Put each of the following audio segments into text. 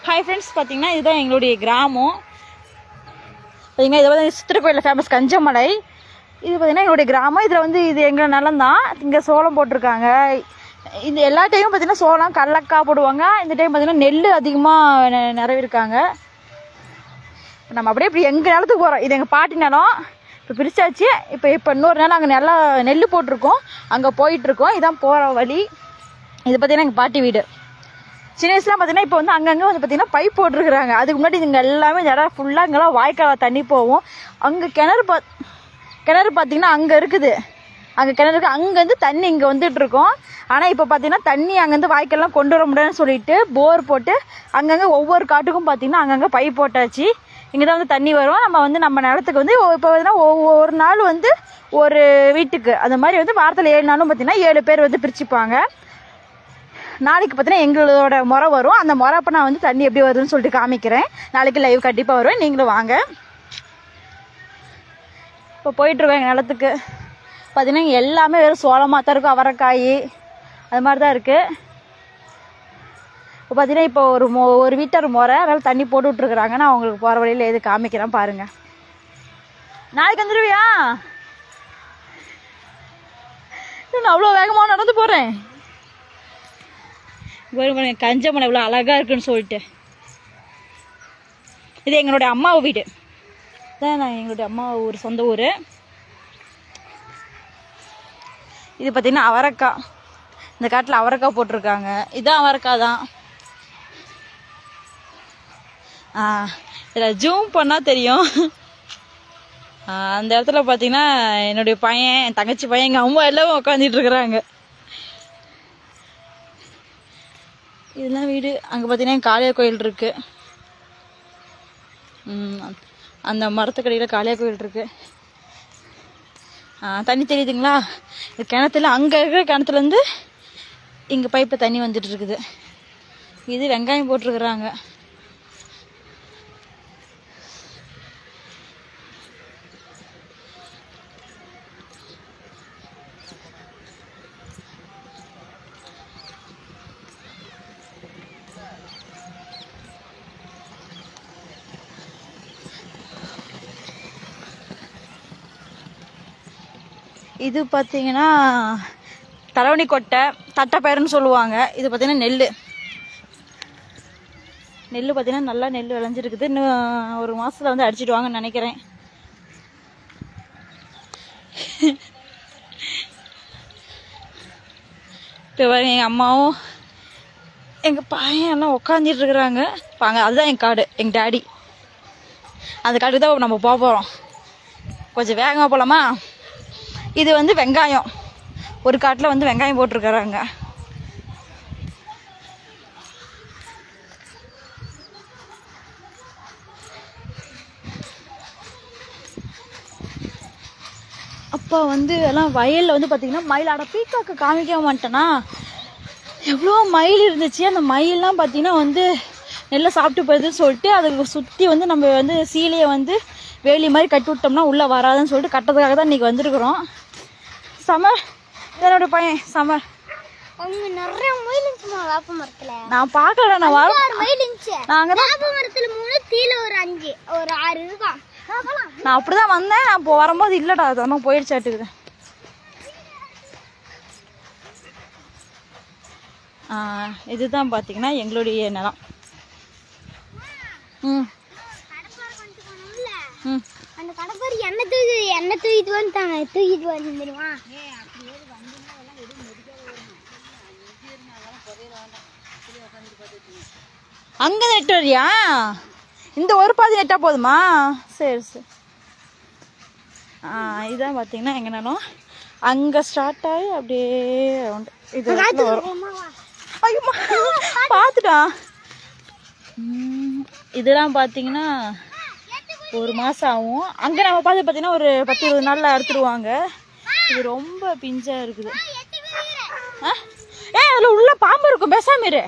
Hi friends பார்த்தீங்கன்னா இதுதான் எங்களுடைய கிராமம் பார்த்தீங்கன்னா இது வந்து சித்திரக்கோயிலில் ஃபேமஸ் கஞ்சமலை இது பார்த்தீங்கன்னா எங்களுடைய கிராமம் இதில் வந்து இது எங்கள் நிலம் தான் இங்கே சோளம் போட்டிருக்காங்க இந்த எல்லா டைமும் பார்த்தீங்கன்னா சோளம் கடலக்காய் போடுவாங்க இந்த டைம் பார்த்தீங்கன்னா நெல் அதிகமாக நிறைவிருக்காங்க இப்போ நம்ம அப்படியே இப்படி எங்கள் நிலத்துக்கு போகிறோம் இது எங்கள் பாட்டி நிலம் இப்போ பிரிச்சாச்சு இப்போ இப்போ இன்னொரு நேரம் அங்கே நல்லா நெல் போட்டிருக்கோம் அங்கே போயிட்டுருக்கோம் இதான் போகிற வழி இது பார்த்தீங்கன்னா எங்கள் பாட்டி வீடு சின்ன வயசுலாம் பார்த்தீங்கன்னா இப்போ வந்து அங்கங்கே வந்து பார்த்தீங்கன்னா பைப் போட்டிருக்கிறாங்க அதுக்கு முன்னாடி இங்கே எல்லாமே இந்த இடம் ஃபுல்லாக இங்கெல்லாம் வாய்க்கால் தண்ணி போகும் அங்கே கிணறு பா கிணறு பார்த்தீங்கன்னா அங்கே இருக்குது அங்கே கிணறு இருக்கு அங்கேருந்து தண்ணி இங்கே வந்துட்டு இருக்கோம் ஆனால் இப்போ பார்த்தீங்கன்னா தண்ணி அங்கேருந்து வாய்க்கால்லாம் கொண்டு வர முடியாதுன்னு சொல்லிட்டு போர் போட்டு அங்கங்கே ஒவ்வொரு காட்டுக்கும் பார்த்தீங்கன்னா அங்கங்கே பைப் போட்டாச்சு இங்கே தான் வந்து தண்ணி வரும் நம்ம வந்து நம்ம நிலத்துக்கு வந்து இப்போ பார்த்தீங்கன்னா ஒவ்வொரு நாள் வந்து ஒரு வீட்டுக்கு அந்த மாதிரி வந்து வாரத்தில் ஏழு நாளும் பார்த்தீங்கன்னா ஏழு பேர் வந்து பிரிச்சுப்பாங்க நாளைக்கு பார்த்தீங்கன்னா எங்களோட முறை வரும் அந்த முறை அப்போ நான் வந்து தண்ணி எப்படி வருதுன்னு சொல்லிட்டு காமிக்கிறேன் நாளைக்கு லைவ் கண்டிப்பாக வருவேன் நீங்களும் வாங்க இப்போ போயிட்டுருக்கோம் எங்கள் நிலத்துக்கு பார்த்தீங்கன்னா இங்க எல்லாமே வெறும் சோளமாக தான் இருக்கும் அவரைக்காய் அது மாதிரி தான் இருக்குது இப்போ பார்த்தீங்கன்னா இப்போ ஒரு மொ ஒரு வீட்டர் முறை அதனால தண்ணி போட்டு விட்ருக்குறாங்க நான் உங்களுக்கு போகிற வழியில் எது காமிக்கிறேன் பாருங்கள் நாளைக்கு வந்துடுவியா நான் அவ்வளோ வேகமாக நடந்து போகிறேன் பாருங்க கஞ்சமலை இவ்வளோ அழகாக இருக்குன்னு சொல்லிட்டு இது எங்களுடைய அம்மா வீடு இதான் நான் எங்களுடைய அம்மா ஊர் சொந்த ஊர் இது பார்த்தீங்கன்னா அவரைக்காய் இந்த காட்டில் அவரைக்காய் போட்டிருக்காங்க இதுதான் அவரைக்காய் தான் ஆ இதில் ஜூம் பண்ணால் தெரியும் ஆ, அந்த இடத்துல பார்த்தீங்கன்னா என்னுடைய பையன் என் தங்கச்சி பையன் எங்கள் அம்மா எல்லாம் உட்காந்துட்டு இருக்கிறாங்க இதெல்லாம் வீடு அங்கே பார்த்தீங்கன்னா காளியா கோயில் இருக்கு ம், அந்த மரத்துக்கடியில் காளியா கோயில் இருக்கு ஆ, தண்ணி தெரியுதுங்களா இது கிணத்துல அங்கே இருக்கிற கிணத்துலேருந்து இங்கே பைப்பில் தண்ணி வந்துட்டு இருக்குது இது வெங்காயம் போட்டிருக்குறாங்க இது பார்த்தீங்கன்னா தலைவணி கொட்டை தட்டைப்பயிறுன்னு சொல்லுவாங்க இது பார்த்தீங்கன்னா நெல் நெல் பார்த்தீங்கன்னா நல்லா நெல் விளைஞ்சிருக்குது இன்னும் ஒரு மாசத்துல வந்து அடிச்சிடுவாங்கன்னு நினைக்கிறேன் இப்போ பாருங்க எங்கள் அம்மாவும் எங்கள் பையன் எல்லாம் உட்காந்துட்டு இருக்கிறாங்க பாங்க அதுதான் என் காடு எங்கள் டாடி அந்த காட்டுக்கு தான் நம்ம போக போகிறோம் கொஞ்சம் வேகமாக போகலாமா இது வந்து வெங்காயம் ஒரு காட்டில் வந்து வெங்காயம் போட்டிருக்கறாங்க அப்பா வந்து எல்லாம் வயலில் வந்து பார்த்தீங்கன்னா மயில் அட பீக்காக்கு காமிக்க மாட்டேனா எவ்வளோ மயில் இருந்துச்சு அந்த மயில்லாம் பார்த்தீங்கன்னா வந்து நெல்லை சாப்பிட்டு போயிருதுன்னு சொல்லிட்டு அதுக்கு சுற்றி வந்து நம்ம வந்து சீலையை வந்து வேலி மாதிரி கட்டி விட்டோம்னா உள்ளே வராதுன்னு சொல்லிட்டு கட்டுறதுக்காக தான் இன்றைக்கி வந்திருக்கிறோம் சமர் என்னோட பையன் சமர் அங்க நிறைய மயில் இருந்துச்சுமா வேப்ப மரத்துல நான் பார்க்கல நான் வர ஆறு மயில் இருந்துச்சு நாங்கள் தான் வேப்ப மரத்துல மூணு கீழே ஒரு அஞ்சு ஒரு ஆறு இருக்கும் பார்க்கலாம் நான் அப்படிதான் வந்தேன் நான் இப்போ வரும்போது இல்லைடா அது ஒன்றும் போயிடுச்சாட்டுக்குது ஆ, இதுதான் பார்த்தீங்கன்னா எங்களுடைய நிலம் ம் கடப்பாறை கொண்டு போனோம்ல ம் அந்த கடப்பாறை எண்ணெய் தூக்கி எண்ணெய் தூக்கிட்டு வந்துட்டாங்க தூக்கிட்டு வந்து தெரியுமா அங்கே நெட்டு வரியா இந்த ஒரு பாதி நெட்டா போதுமா சரி சரி ஆ இதான் பார்த்தீங்கன்னா எங்கே நிலம் அங்கே ஸ்டார்ட் ஆகி அப்படியே round இது வரைக்கும் வரும் ஐயம்மா பார்த்துட்டா ம், இதெல்லாம் பார்த்தீங்கன்னா ஒரு மாதம் ஆகும் அங்கே நம்ம பார்த்து பார்த்தீங்கன்னா ஒரு பத்து இருபது நாளில் அறுத்துடுவாங்க இது ரொம்ப பிஞ்சாக இருக்குது ஆ ஏ அதில் உள்ள பாம்பு இருக்கும் பேசாம இரு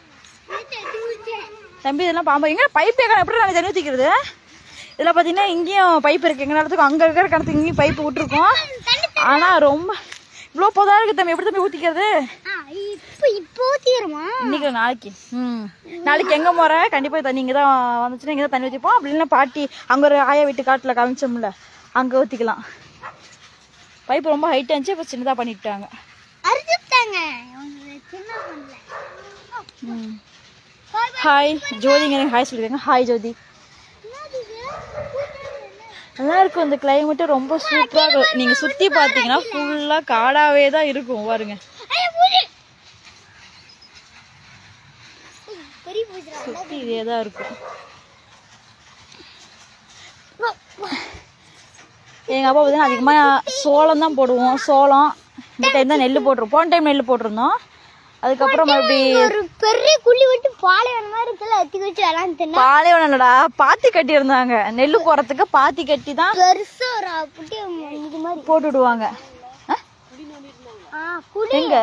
தம்பி இதெல்லாம் பாம்பு எங்க பைப் எப்படி நாங்கள் தண்ணி ஊற்றிக்கிறது இதில் பார்த்தீங்கன்னா இங்கேயும் பைப் இருக்கு எங்கள் நிலத்துக்கும் அங்கே இருக்கிற கிணத்துக்கு இங்கேயும் பைப் விட்டுருக்கோம் ஆனால் ரொம்ப இவ்வளோ போதா இருக்கு தம்பி எப்படி தம்பி ஊற்றிக்கிறது ஆ இப்போ இப்போ ஊற்றிக்கிறோமா இன்னைக்கு இல்ல, நாளைக்கு ம் நாளைக்கு எங்கே போகிற கண்டிப்பாக தண்ணி இங்கே தான் வந்துச்சுன்னா இங்கே தான் தண்ணி ஊற்றிப்போம் அப்படி இல்லைன்னா பாட்டி அங்கே ஒரு ஆயா வீட்டு காட்டில் காமிச்சோம்ல அங்கே ஊற்றிக்கலாம் பைப் ரொம்ப ஹைட்டாக இருந்துச்சு இப்போ சின்னதாக பண்ணிட்டாங்க அறுத்துட்டாங்க சின்ன பண்ணல ம் ஹாய் ஜோதிங்க எனக்கு ஹாய் சொல்லிருக்காங்க ஹாய் ஜோதி நல்லா இருக்கும் இந்த கிளைமேட்டு ரொம்ப சூப்பராக இருக்கும் நீங்கள் சுற்றி பார்த்தீங்கன்னா ஃபுல்லாக காடாவே தான் இருக்கும் பாருங்க பெரிய பூஜை சுற்றி இதே தான் இருக்கும் எங்கள் அப்பா பார்த்தீங்கன்னா அதிகமாக சோளம் தான் போடுவோம் சோளம் இந்த டைம் தான் நெல் போட்டிருப்போம் போன டைம் நெல் போட்டிருந்தோம் அதுக்கப்புறம் மறுபடி ஒரு பெரிய குழி விட்டு பாலைவன மாதிரி இருக்குல்ல எத்தி வச்சு விளாண்டுனா பாலைவனம் இல்லடா பாத்தி கட்டி இருந்தாங்க நெல் போறதுக்கு பாத்தி கட்டி தான் பெருசா ஒரு புட்டி இது மாதிரி போட்டு விடுவாங்க ஆ? ஆ குழி எங்க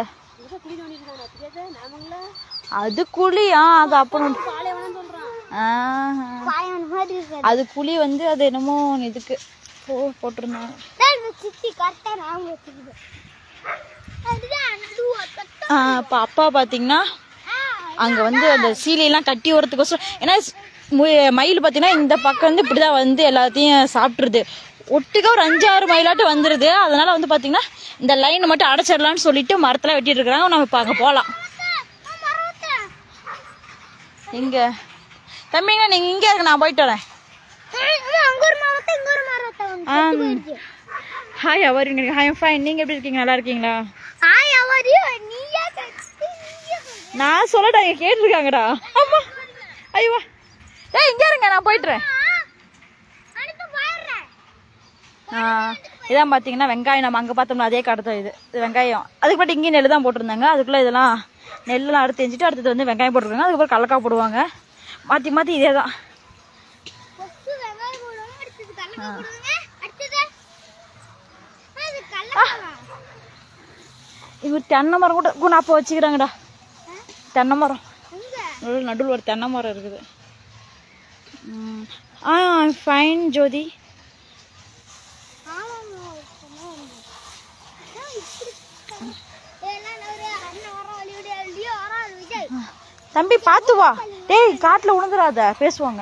அது குழியா அது அப்புறம் ஆஹா. பாலைவன மாதிரி இருக்கு அது குழி வந்து அது என்னமோ இதுக்கு போ போட்டிருந்தாங்க சித்தி கரெக்டா நான் வச்சுக்குது அதுதான் அந்த ஒத்த- ஆ, இப்போ அப்பா பார்த்தீங்கன்னா ஆ, அங்கே வந்து அந்த சீலையெல்லாம் கட்டி வரதுக்கோசரம் ஏன்னா ஸ்- மு- மயில் பார்த்தீங்கன்னா இந்த பக்கம் வந்து இப்படி தான் வந்து எல்லாத்தையும் சாப்பிட்ருது ஒட்டுக்கா ஒரு அஞ்சாறு மயிலாட்டு வந்துடுது அதனால வந்து பார்த்தீங்கன்னா இந்த லைன் மட்டும் அடைச்சிடலாம்னு சொல்லிட்டு மரத்தில் வெட்டிட்டு இருக்கிறாங்க நம்ம இப்போ அங்கே போகலாம் ஆ, மரத்தை. எங்க தம்பிங்க நீங்கள் இங்கே இருக்கு நான் போயிட்டு வரேன் ஆ, ஆமா, அங்க ஒரு மரத்தை இங்க ஒரு மரத்தை வந்து ஆ. செத்து போயிடுச்சு. ஹாய் அவர் ஹாய் ஃபைன் நீங்கள் எப்படி இருக்கீங்க நல்லா இருக்கீங்களா ஆய், அவரையோ, நீயா கத்தி, நீயா கத்தி. நான் சொல்லடா இங்கே கேட்டிருக்காங்கடா ஆமா ஐயோ ஏய் இங்கே இருங்க நான் போயிட்டுறேன் ஆ, அடுத்து போயிடுறேன். ஆ, இதான் பார்த்தீங்கன்னா வெங்காயம் நம்ம அங்கே பார்த்தோம்னா அதே கடை தான் இது இது வெங்காயம் அதுக்கு மட்டும் இங்கேயும் நெல் தான் போட்டிருந்தாங்க அதுக்குள்ளே இதெல்லாம் நெல்லாம் அறுத்து செஞ்சுட்டு அடுத்தது வந்து வெங்காயம் போட்டிருக்காங்க அதுக்கப்புறம் கடலக்காய் போடுவாங்க மாற்றி மாற்றி இதே தான் first வெங்காயம் போடுவாங்க, அடுத்தது கடலைக்காய் போடுவாங்க, அடுத்தது ஆ, இது கடலைக்காவா? இவங்க தென்னை மரம் கூட கூட அப்போ வச்சுக்கிறாங்கடா தென்னை மரம் எங்க? நடுவில் ஒரு தென்னை மரம் இருக்குது ம். ஆ ஃபைன் ஜோதி ஆமாம்மா, ஒரு பொண்ணு வந்து. ஆ, இப்படி எல்லாம் ஒரு அண்ணன் வரோம், வழிவிடு, வழியோ வரோம், விஜய். தம்பி பார்த்து வா டேய் காட்டில் விழுந்துடாத பேசுவாங்க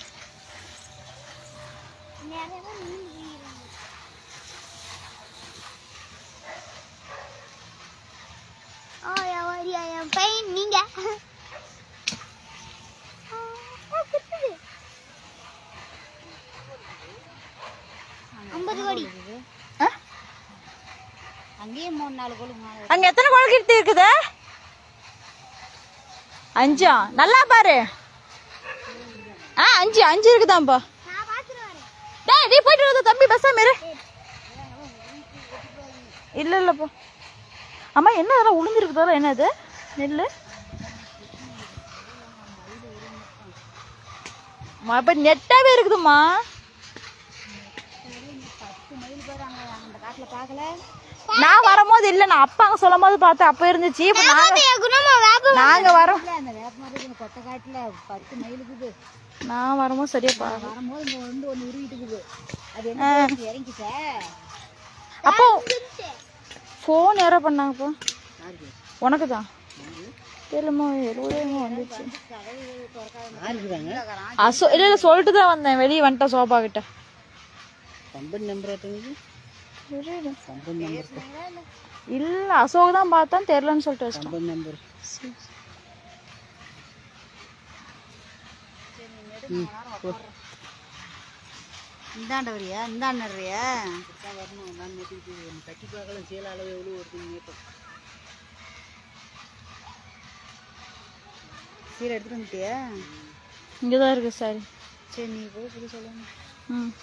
நிறைய பேர் நின்னு போயிடுறாங்க. ஆ, என் என் பையன் நீங்க ஆ, ஆ, குத்துது. ஐம்பது கோடி ஆ? அங்கேயே மூணு நாலு கோடி அங்க எத்தனை குழக்கிட்டு இருக்குது அஞ்சா நல்லா பாரு ஆ அஞ்சு அஞ்சு இருக்குதான்ப்பா நான் பார்த்துட்டு வரேன் டேய் நீ போயிட்டு வந்து தம்பி பஸ்ஸாம இரு இல்ல இல்லப்பா அம்மா என்ன அதெல்லாம் உளுந்துருக்குதோ என்ன அது நெல் அப்ப நெட்டாவே இருக்குதும்மா நான் வரும்போது இல்ல நான் அப்பா அங்க சொல்லும் போது பார்த்தேன் அப்ப இருந்துச்சு இப்ப நாங்க குணமா வேப்ப நாங்க வரோம் அந்த வேப்ப மரத்துக்கு கொத்த காட்டுல பத்து மயில் இருக்குது நான் வரும்போது சரியா பா வரும்போது இங்க வந்து ஒண்ணு உருவிட்டு இருக்குது அது ஆ. என்ன இறங்கிட்ட அப்போ ஃபோன் யாரோ பண்ணாங்கப்பா உனக்கு தான் தெரியலம்மா எழுபதாயிரமா வந்துச்சு அசோ இல்லை இல்லை சொல்லிட்டு தான் வந்தேன் வெளியே வந்துட்டேன் சோபா கிட்ட கம்பெனி நம்பர் எத்தனை தெரியல. கம்பெனி நம்பர் இல்ல அசோக் தான் பார்த்தேன் தெரியலன்னு சொல்லிட்டு வச்சிட்டேன் கம்பெனி நம்பர் இந்தாண்ட வரியா இந்தாண்ட வரியா வரணும் நான் கட்டி பார்க்கலாம் சேல அளவு எவ்வளோ வருது சீரை எடுத்துட்டு வந்துட்டியா இங்கே தான் இருக்கு சாரி சரி நீ போய் சொல்லி சொல்லணும் ம்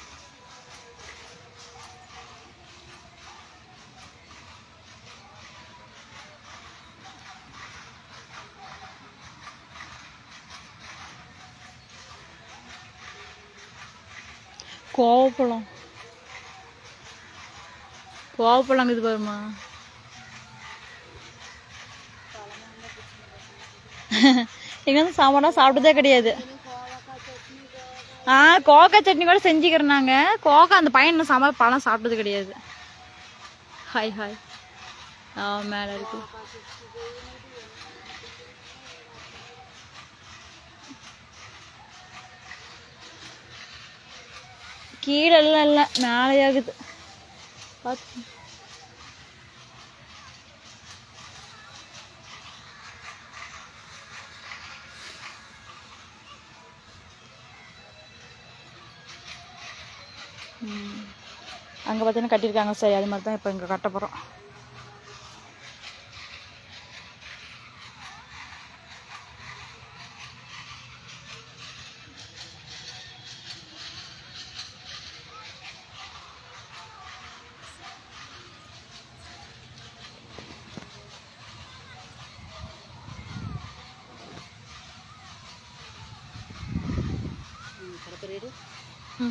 கோவப்பழம் கோவப்பழம் இது பாருமா இங்க வந்து சாமானா சாப்பிட்டதே கிடையாது ஆ கோகா சட்னி கூட செஞ்சுக்கிறோம் நாங்க கோகா அந்த பையன் இன்னும் சம பழம் சாப்பிட்டது கிடையாது ஹாய் ஹாய் ஆ மேலே இருக்கு கீழே எல்லாம் இல்லை மேலே ஆகுது பார்த்து அங்கே பார்த்தீங்கன்னா கட்டியிருக்காங்க சரி அது மாதிரி தான் இப்போ இங்கே கட்ட போகிறோம் ம்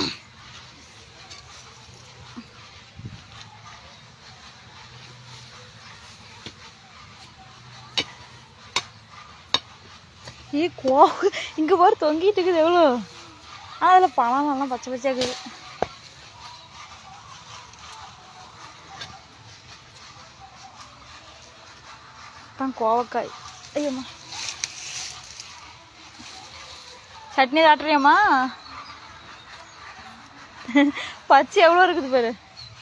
ஏ கோ இங்கே பாரு தொங்கிட்டு இருக்குது எவ்வளோ அதில் பழமெல்லாம் பச்சை பச்சையாக இருக்குது தான் கோவக்காய் ஐயம்மா சட்னி தாட்டுறியம்மா பச்சை எவ்வளோ இருக்குது பாரு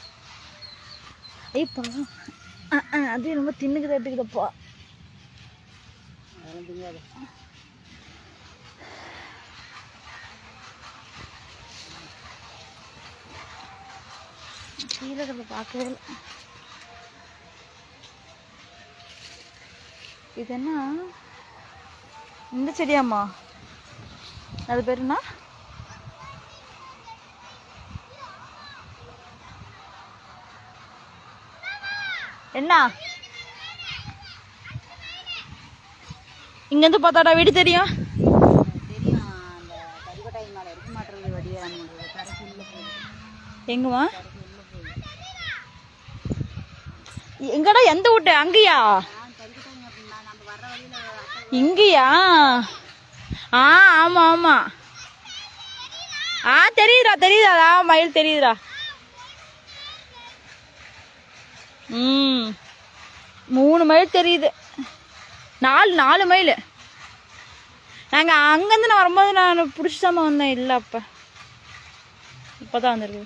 ஐய் பழம் ஆ ஆ அது ரொம்ப தின்னுக்கு தட்டுக்குதப்பா கீழே இருக்கிறத பார்க்கவே இல்லை இது என்ன இந்த செடியாம்மா அது பேர் என்ன என்ன இங்கேருந்து பார்த்தாடா வீடு தெரியும் தெரியும் அந்த கறிக்கொட்டாய் மேலே இருக்க மாட்டேறது வடிவான கரைச்சி உள்ள போகுது எங்கம்மா உள்ள போகுது எங்கடா எந்த வீட்டு அங்கேயா நான் கறிக்கொட்டாய் அப்படின்னா நம்ம வர்ற வழியில் இங்கேயா ஆ ஆமா ஆமா ஆ தெரியுதுடா தெரியுதாடா மயில் தெரியுதுடா ம் மூணு மைல் தெரியுது நாலு நாலு மைல் நாங்கள் அங்கேருந்து நான் வரும்போது நான் பிடிச்சாம வந்தேன் இல்லை அப்போ இப்போ தான் வந்திருக்கு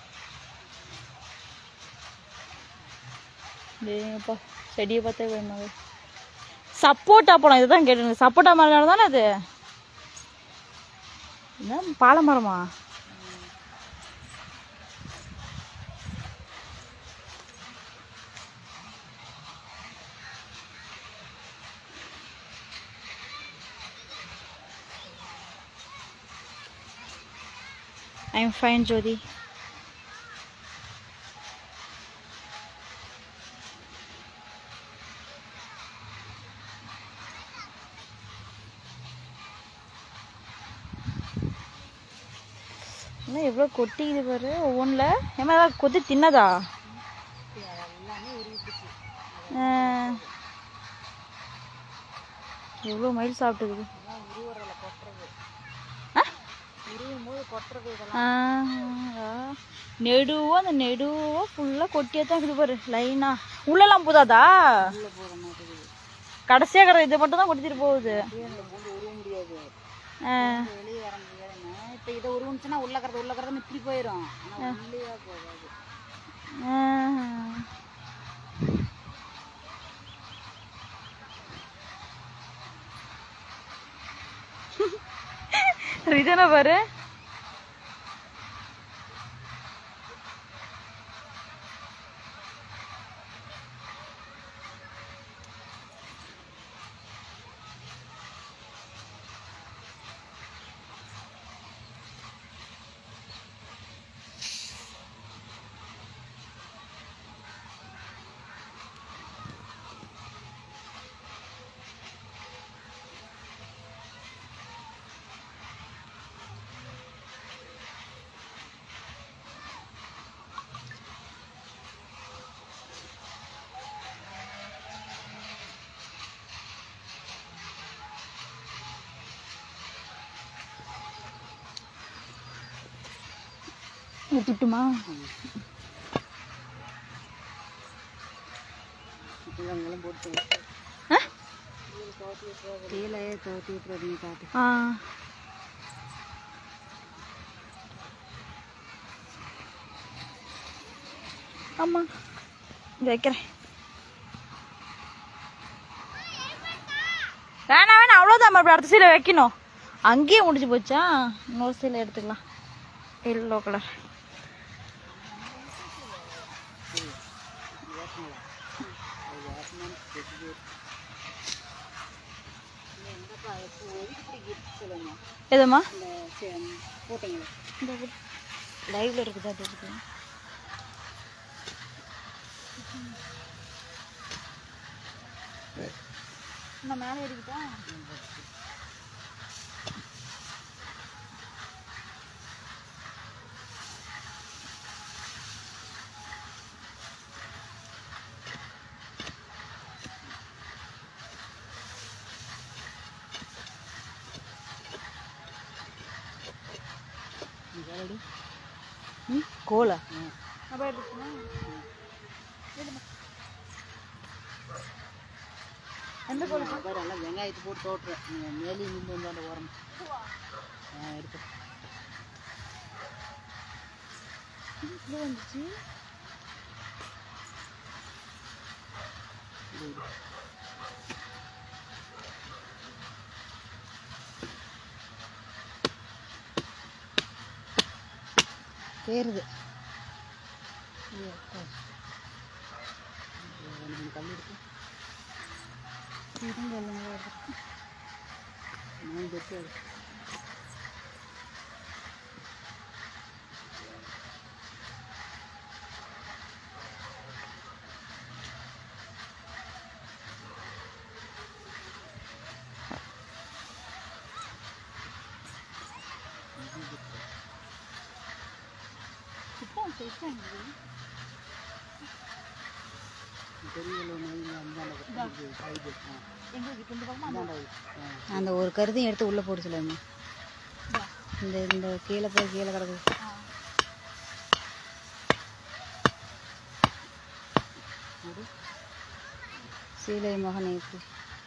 டேங்கப்பா செடியை பார்த்தே வேணும் சப்போட்டா பழம் இதுதான் கேட்டு சப்போட்டா மரம் தானே அது என்ன பாலை மரமா ஐ எம் ஃபைன் ஜோதி என்ன எவ்வளோ கொட்டிக்குது பாரு ஒவ்வொன்றில் ஏமா ஏதாவது கொத்தி தின்னதா ஆ. எவ்வளோ மயில் சாப்பிட்டுக்குது ஆ? ஆ, நெடுவா அந்த நெடுவா ஃபுல்லாக கொட்டியே தான் இருக்குது பாரு லைனா உள்ளெல்லாம் போதாதா கடைசியாக கிடக்கு இதை மட்டும் தான் கொட்டிட்டு போகுது உருவ முடியாது ஆ. வெளியே வர முடியாதுன்னு இப்போ இதை உருவனுச்சுன்னா உள்ள கறது உள்ள கறதுன்னு இப்படி போயிடும் ஆனால் உள்ளே போகாது ஆ. இதென்ன பாரு ஊத்திட்டுமா ஆ? கீழே தோட்டி விட்டுறது காட்டு ஆ ஆமாம் இங்கே வைக்கிறேன் வேணாம் வேணாம் அவ்வளோதான் மறுபடியும் அடுத்த சீலை வைக்கணும் அங்கேயே முடிஞ்சு போச்சா இன்னொரு சீலை எடுத்துக்கலாம் எல்லோ கலர் எதுமா போட்டீங்க லைவ்ல இருக்குதா அது இருக்கு நான் மேலே ஏறிக்கிட்டா ம் கோலா அப்போ எடுத்துக்கணும் எந்த கோலா எல்லாம் வெங்காயத்தை போட்டு தோட்டுறேன் நீங்கள் மேலே நின்று வந்து அந்த ஓரம் ஆ எடுத்து இது வந்துச்சு தேருது அந்த ஒரு கருதையும் எடுத்து உள்ளே போட்டு சொல்லுங்க இந்த இந்த கீழே போய் கீழே கிடக்குது சீலை மகனை எப்படி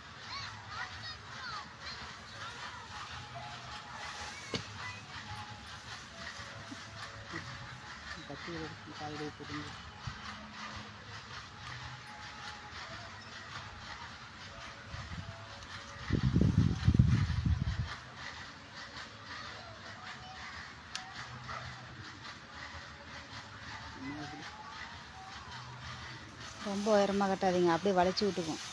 ரொம்ப உயரமாக கட்டாதீங்க அப்படியே வளைச்சி விட்டுக்கும்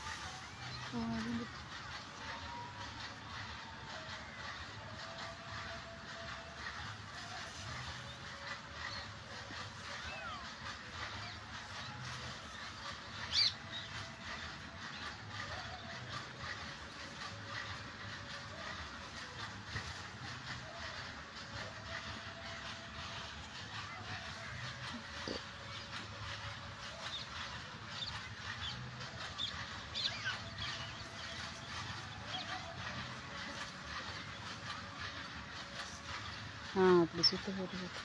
ஆ அப்படி சுத்த போட்டு சுத்து.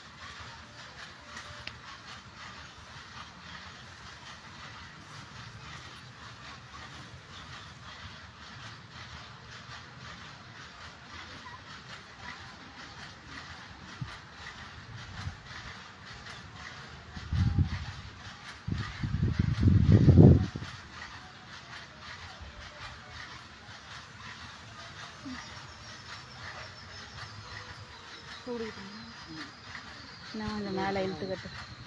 நான் அந்த மேலே இழுத்து கட்டு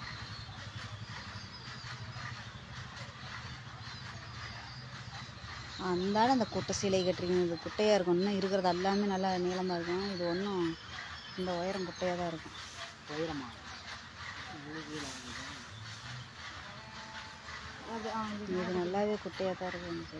அந்தாலும் அந்த குட்டை சிலை கட்டுறீங்க இது குட்டையாக இருக்கும் இன்னும் இருக்கிறது எல்லாமே நல்லா நீளமாக இருக்கும் இது ஒன்றும் இந்த உயரம் குட்டையாக தான் இருக்கும் உயரமா அது ஆ இது இது நல்லாவே குட்டையாக தான் இருக்கும் எனக்கு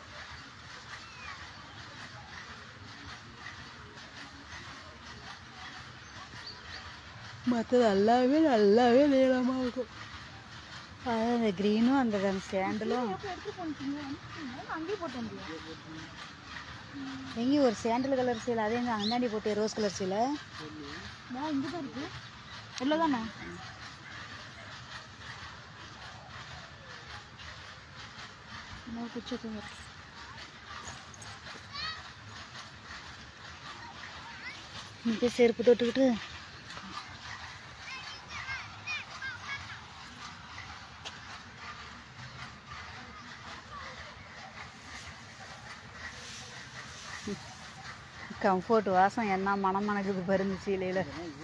மற்றது எல்லாமே நல்லாவே நீளமாக இருக்கும் அதான் அந்த க்ரீனும் அந்த சேண்டலும் எடுத்து போனிட்டீங்க அங்கேயே போட்டு வந்தியா எங்கேயும் ஒரு சேண்டல் கலர் சீலை அதே எங்க அந்தாண்டி போட்டு ரோஸ் கலர் சீலை நான் இங்கே தான் இருக்கு எவ்வளோ தானே இன்னொரு குச்சி தூங்க இங்கே செருப்பு தொட்டுக்கிட்டு கம்ஃபர்ட் வாசம் என்ன மனம் மணக்குது பருந்து சீலையில்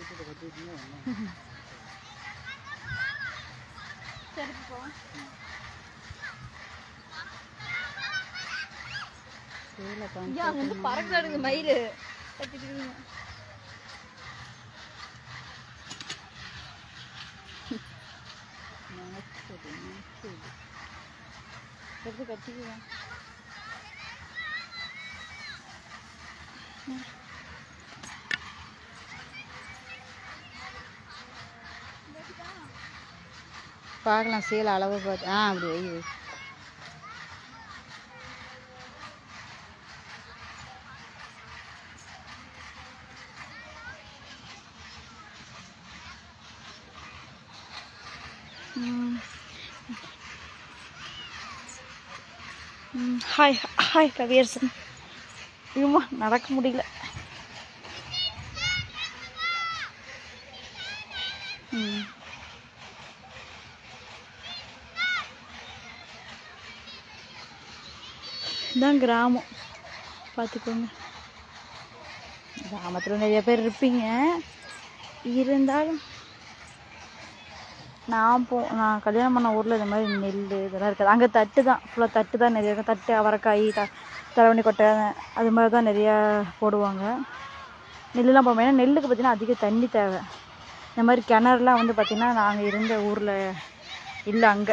சீலை ஐயா அங்க வந்து பறக்க நடக்குது மயில் கத்திட்டு இருக்குங்க. எடுத்து கட்டிக்குவேன் பார்க்கலாம் சீலை அளவு பார்த்து ஆ அப்படி வை வை. ஹாய் ஹாய் கவியரசன் ஐயோமா நடக்க முடியல ம். இதான் கிராமம் பார்த்துக்கோங்க கிராமத்தில் நிறைய பேர் இருப்பீங்க இருந்தாலும் நான் போ நான் கல்யாணம் பண்ண ஊரில் இந்த மாதிரி நெல் இதெல்லாம் இருக்காது அங்கே தட்டு தான் ஃபுல்லாக தட்டு தான் நிறைய இருக்கும் தட்டு அவரைக்காய் த தலைவணி கொட்டை அது மாதிரி தான் நிறையா போடுவாங்க நெல்லுலாம் போடுவோம் ஏன்னா நெல்லுக்கு பார்த்திங்கன்னா அதிக தண்ணி தேவை இந்த மாதிரி கிணறுலாம் வந்து பார்த்திங்கன்னா நாங்கள் இருந்த ஊரில் இல்லை அங்கே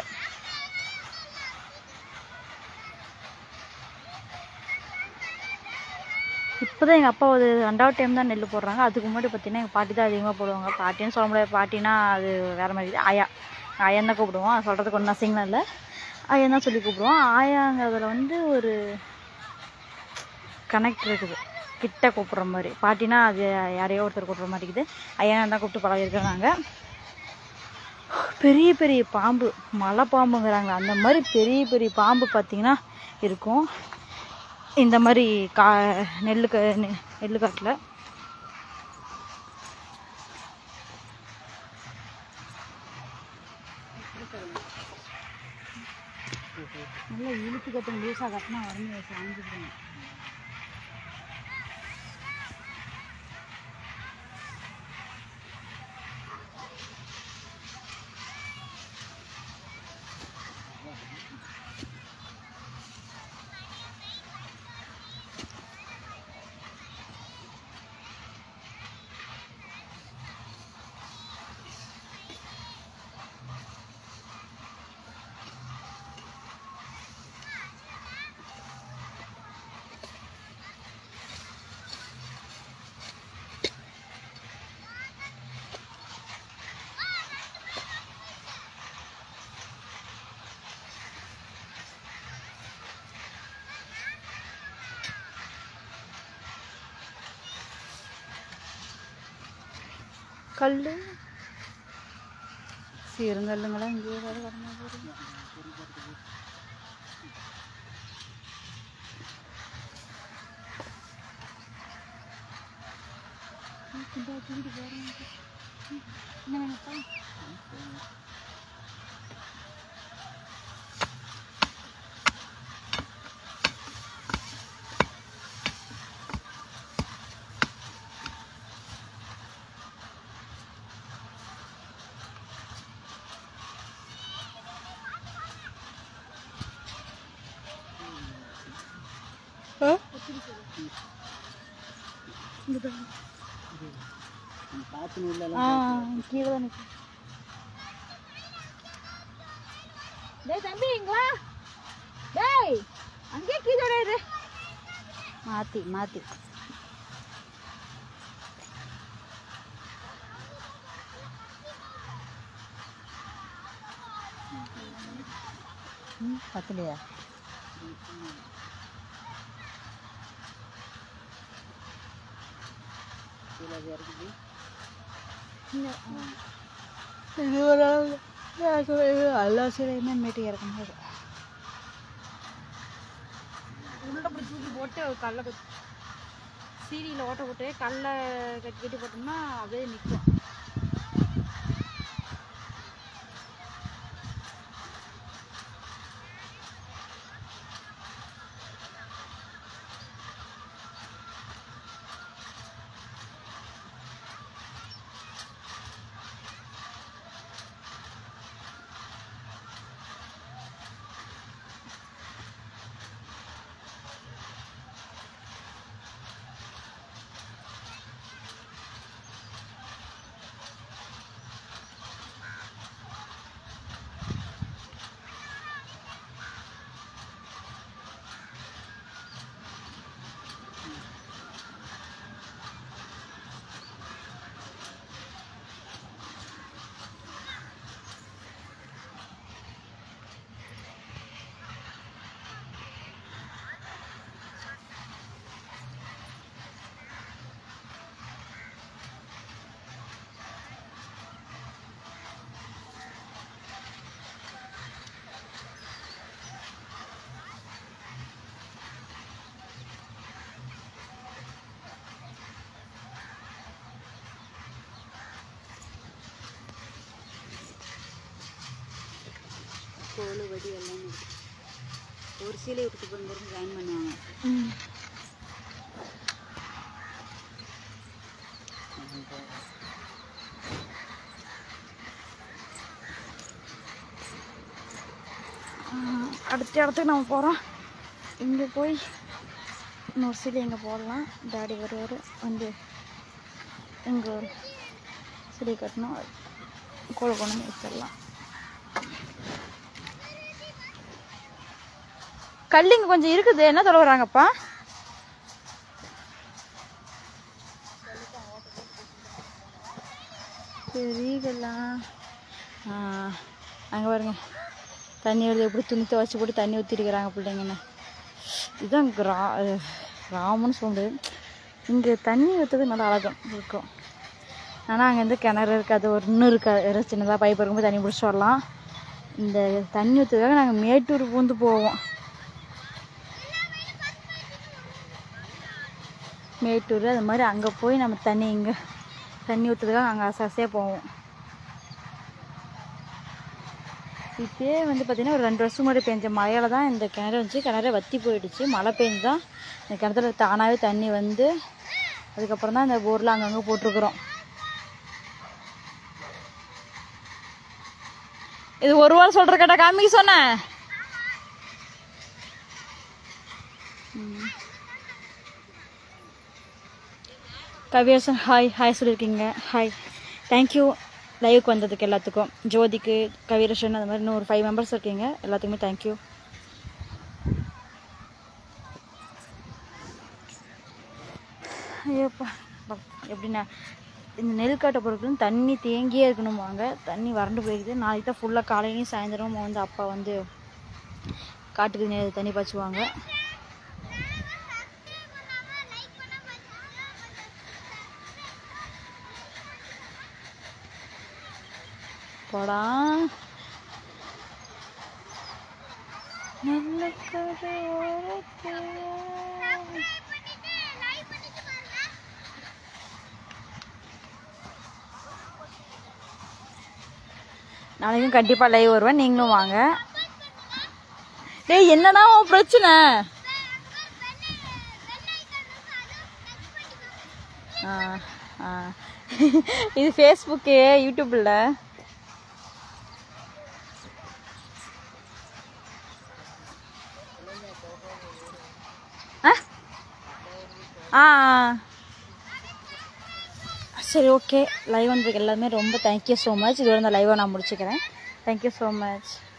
இப்போ தான் எங்கள் அப்பா ஒரு ரெண்டாவது டைம் தான் நெல் போடுறாங்க அதுக்கு முன்னாடி பார்த்தீங்கன்னா எங்கள் பாட்டி தான் அதிகமாக போடுவாங்க பாட்டின்னு சொல்ல முடியாது பாட்டினா அது வேறு மாதிரி ஆயா ஆயான்னு தான் கூப்பிடுவோம் அது சொல்கிறதுக்கு ஒன்றும் அசிங்கம் இல்லை ஆயா தான் சொல்லி கூப்பிடுவோம் ஆயாங்கிறதுல வந்து ஒரு கனெக்ட் இருக்குது கிட்ட கூப்பிட்ற மாதிரி பாட்டினா அது யாரையோ ஒருத்தர் கூப்பிட்ற மாதிரி இருக்குது ஐயா தான் கூப்பிட்டு பழகிருக்கோம் நாங்கள் பெரிய பெரிய பாம்பு மலை பாம்புங்கிறாங்க அந்த மாதிரி பெரிய பெரிய பாம்பு பார்த்தீங்கன்னா இருக்கும் இந்த மாதிரி கா நெல்லு க நெ- நெல்லு காட்டில் நல்லா இழுத்து கட்டணும் லூஸாக கட்டினா உடனே சாஞ்சிடுங்க கல் சீருங்கல்லுங்களாம் இங்கேயே வேறு கடமை போடுங்க பார்த்து இல்லைல்ல ஆ கீழே தான் நிற்கும் டேய் தம்பி இங்க வா டேய் அங்கேயே கீழே இரு மாற்றி மாற்றி ம் பத்தலையா இது ஒரு அளவு எல்லா சீலையுமே மீட்டி இறக்க முடியாது போட்டு ஒரு கல்லை குத்தி சீரியில் ஓட்ட போட்டு கல்லை கட்டி கட்டி போட்டோம்னா அப்படியே நிற்கும் கோல் வடி எல்லாம் இருக்கு ஒரு சீலை விட்டுட்டு போய் ஜாயின் பண்ணுவாங்க ம் ஆஹ் அடுத்த இடத்துக்கு நம்ம போகிறோம் இங்கே போய் இன்னொரு சிலை இங்கே போடலாம் டாடி வருவார் வந்து இங்கே ஒரு சிலை கட்டணும் கோழி கொண்டு வந்து வச்சிடலாம் கல் இங்கே கொஞ்சம் இருக்குது என்ன தொலை வராங்கப்பா பெரியகளா அங்கே பாருங்க தண்ணி வருது எப்படி துணி துவச்சி போட்டு தண்ணி ஊற்றிருக்கிறாங்க பிள்ளைங்கன்னு இதுதான் கிரா அஹ் கிராமம்னு சொல்ல முடியாது இங்கே தண்ணி ஊற்றுறது நல்லா அழகம் இருக்கும் ஆனால் அங்கேருந்து கிணறு இருக்காது ஒரு இன்னும் இருக்காது வெறும் சின்னதாக பைப் இருக்கும்போது தண்ணி பிடிச்சி வரலாம் இந்த தண்ணி ஊற்றுறதுக்காக நாங்கள் மேட்டூர் பூந்து போவோம் மேட்டூர் அது மாதிரி அங்கே போய் நம்ம தண்ணி இங்கே தண்ணி ஊற்றுறதுக்காக அங்கே அசாசியாக போவோம் இப்பயே வந்து பார்த்திங்கன்னா ஒரு ரெண்டு வருஷம் முன்னாடி பெஞ்ச மழையில தான் இந்த கிணறு வந்துச்சு கிணறு வத்தி போயிடுச்சு மழை பெஞ்சு தான் இந்த கிணத்துல தானாகவே தண்ணி வந்து அதுக்கப்புறம் தான் இந்த போரில் அங்கங்கே போட்டிருக்குறோம் இது ஒரு வாரம் சொல்கிற கேட்டா காமிக்க சொன்னேன் கவியரசன் ஹாய் ஹாய் சொல்லியிருக்கீங்க ஹாய் தேங்க்யூ லைவுக்கு வந்ததுக்கு எல்லாத்துக்கும் ஜோதிக்கு கவியரசன் அந்த மாதிரி இன்னும் ஒரு ஃபைவ் மெம்பர்ஸ் இருக்கீங்க எல்லாத்துக்குமே தேங்க்யூ ஐயோப்பா பா, எப்படின்னா இந்த நெல் காட்டை பொறுக்கணும் தண்ணி தேங்கியே இருக்கணுமாங்க தண்ணி வறண்டு போயிருக்குது நாளைக்கு தான் ஃபுல்லாக காலையிலையும் சாயந்தரமும் வந்து அப்பா வந்து காட்டுக்கு நெ- தண்ணி பாய்ச்சுவாங்க போடா நல்ல கதை ஓரத்தில் நாளைக்கும் கண்டிப்பாக லைவ் வருவேன் நீங்களும் வாங்க டேய் என்னடா உன் பிரச்சனை ஆ ஆ இது ஃபேஸ்புக்கு யூடியூப்பில் ஆ ஆ ஆ. சரி ஓகே லைவ் வந்ததுக்கு எல்லாமே ரொம்ப தேங்க்யூ ஸோ மச் இது வந்து லைவை நான் முடிச்சுக்கிறேன் தேங்க்யூ ஸோ மச்